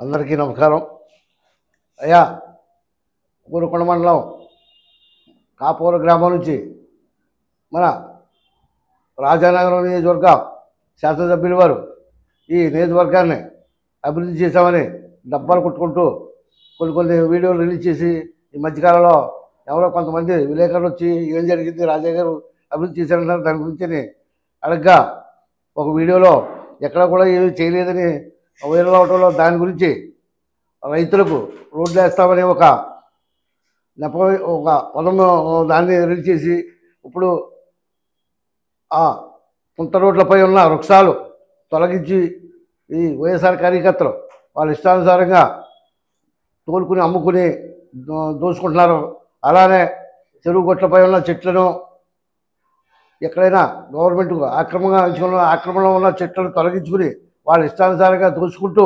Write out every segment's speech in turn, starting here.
అందరికీ నమస్కారం అయ్యా ఊరుకొండ మండలం కాపూర గ్రామం నుంచి మన రాజానగరం నియోజకవర్గ శాసనసభ్యుల వారు ఈ నియోజకవర్గాన్ని అభివృద్ధి చేశామని డబ్బాలు కొట్టుకుంటూ కొన్ని కొన్ని వీడియోలు రిలీజ్ చేసి ఈ మధ్యకాలంలో ఎవరో కొంతమంది విలేకరులు వచ్చి ఏం జరిగింది రాజా గారు అభివృద్ధి చేశారన్నారు దాని గురించి అడగ్గా ఒక వీడియోలో ఎక్కడ కూడా ఏమీ చేయలేదని వైరల్ అవటంలో దాని గురించి రైతులకు రోడ్లు వేస్తామని ఒక నెప ఒక పదం దాన్ని రిలీజ్ చేసి ఇప్పుడు ఆ పుంత రోడ్లపై ఉన్న వృక్షాలు తొలగించి ఈ వైఎస్ఆర్ కార్యకర్తలు వాళ్ళ ఇష్టానుసారంగా తోలుకుని అమ్ముకుని దో- దోచుకుంటున్నారు అలానే చెరువు గొట్లపై ఉన్న చెట్లను ఎక్కడైనా గవర్నమెంట్ ఆక్రమంగా ఉంచుకున్న ఆక్రమణలో ఉన్న చెట్లను తొలగించుకుని వాళ్ళ ఇష్టానుసారంగా దోచుకుంటూ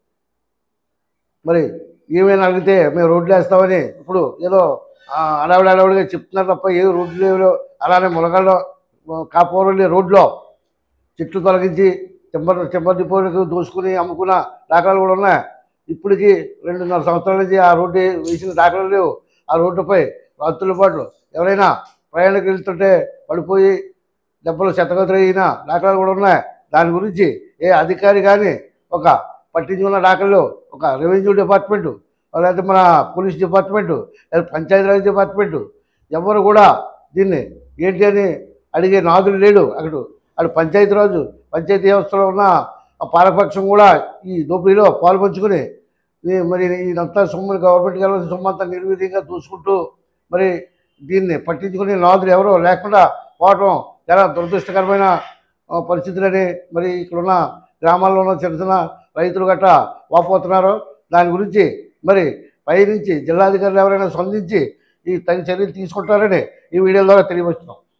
మరి ఏమైనా అడిగితే మేము రోడ్లు వేస్తామని ఇప్పుడు ఏదో ఆ, అడవిడి అడవిడిగా చెప్తున్నారు తప్ప ఏ రోడ్లు లేవు అలానే మునగాళ్ళలో కాపోరల్లి రోడ్లో చెట్లు తొలగించి చెంబర్ చెంబర్ డిపోలకు దోసుకుని అమ్ముకున్న దాఖలాలు కూడా ఉన్నాయి ఇప్పటికి రెండున్నర సంవత్సరాల నుంచి ఆ రోడ్డు వేసిన దాఖలాలు లేవు ఆ రోడ్డుపై రాత్రుల పాటు ఎవరైనా ప్రయాణికులు వెళ్తుంటే పడిపోయి దెబ్బలు చెత్తగతులైన దాఖలాలు కూడా ఉన్నాయి దాని గురించి ఏ అధికారి కానీ ఒక పట్టించుకున్న దాఖలు ఒక రెవెన్యూ డిపార్ట్మెంటు లేకపోతే మన పోలీస్ డిపార్ట్మెంటు లేదా పంచాయతీరాజ్ డిపార్ట్మెంటు ఎవరు కూడా దీన్ని ఏంటి అని అడిగే నాదులు లేడు అక్కడ అక్కడ పంచాయతీరాజు పంచాయతీ వ్యవస్థలో ఉన్న ఆ పాలకపక్షం కూడా ఈ దోపిడీలో పాల్పంచుకుని ఈ మరి ఇదంతా సొమ్ముని గవర్నమెంట్కి వెళ్ళాల్సిన సొమ్ము అంతా నిర్వీర్యంగా చూసుకుంటూ మరి దీన్ని పట్టించుకునే నాదులు ఎవరో లేకుండా పోవటం చాలా దురదృష్టకరమైన ఆ, పరిస్థితులని మరి ఇక్కడున్న గ్రామాల్లో ఉన్న చిన్న చిన్న రైతులు గట్రా వాపోతున్నారు దాని గురించి మరి పైనుంచి జిల్లాధికారులు ఎవరైనా స్పందించి ఈ తగిన చర్యలు తీసుకుంటారని ఈ వీడియో ద్వారా తెలియవస్తున్నాం